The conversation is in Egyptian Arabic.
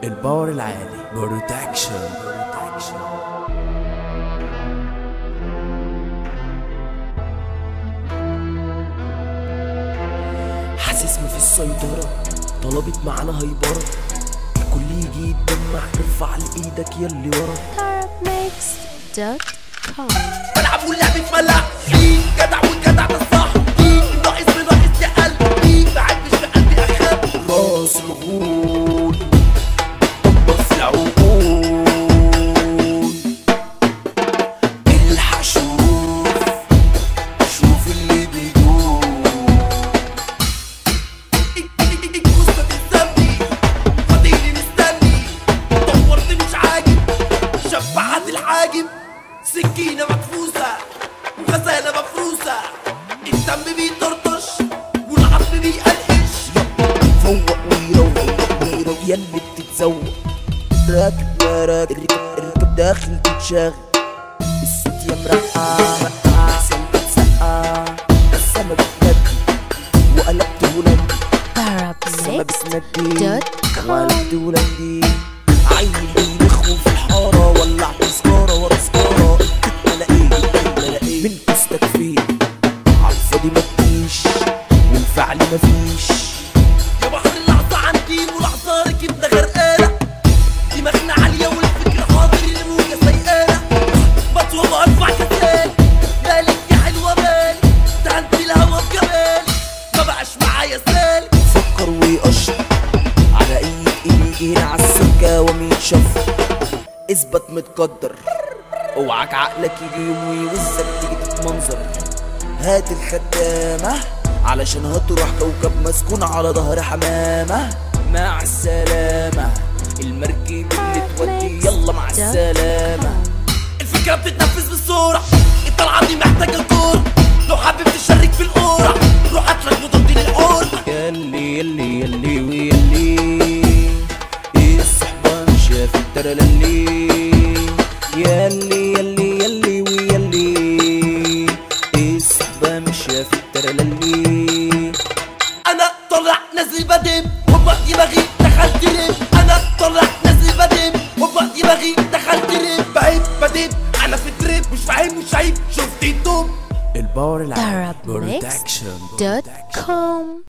الباور العالي بروتكشن حاسس ما في السيطرة طلبت معانا هيبرة الكل يجي يتجمع ارفع لايدك يلي ورا therapmix.com بلعب واللعب في ملعب مين جدع والجدع ده صح مين ناقص بناقص لي قلبي بعد مش في قلبي اخاف راس الغول طبق في العقول الحق شوف شوف اللي بيدور الجثة تتسمي فاضيلي مستني دورت مش عاجب شفعت الحاجب سكينة مدفوسة وغزالة مفروسة الدم بيطرطش والعظم بيقلقش فوق ويروق ويروق يلي بتتزوق راكب يا راكب الركب داخل تتشاغل الست يا مرقعة احسن بتسقع السما بتندي وقلبت هولندي السما بتندي therapmix.com وقلبت هولندي عيني بيلخوا في الحارة ولعت سجارة ورا سجارة ملاقيه ملاقيه من كستك فين عالفاضي مفيش والفعل مفيش يا بحر اللحظة عندي ولحظة ركبنا غرقانة دماغنا عالية والفكر حاضر الموجة سيئانة بطوة وارفع كسال مالك يا حلوة مالك ده انت الهوا بجمال ما بقاش معايا سالك فكر ويقشر على ايد ايدي هنا على السكة وميت شفر اثبت متقدر اوعك عقلك يجي يوم ويوزك تيجي تتمنظر هات الخدامة علشان هتروح كوكب مسكون على ظهر حمامة مع السلامة المركب اللي تودي يلا مع السلامة الفكرة بتتنفذ بالصورة الطلعة دي محتاجة كورة لو حابب تشارك في القورة روح هاتلك مضاد للحورة يلي يلي يلي ويلي ايه الصحبة ماشية في الترللي يلي يلي يلي ويلي ايه الصحبة ماشية في الترللي انا طلع نازل بدم هوبا دماغي دخلت ريم انا طلع نازل بدم هوبا دماغي دخلت ريم بعيب بدم انا في التريب مش فاهم مش عيب شفت الدوم الباور العالي بروتكشن therapmix.com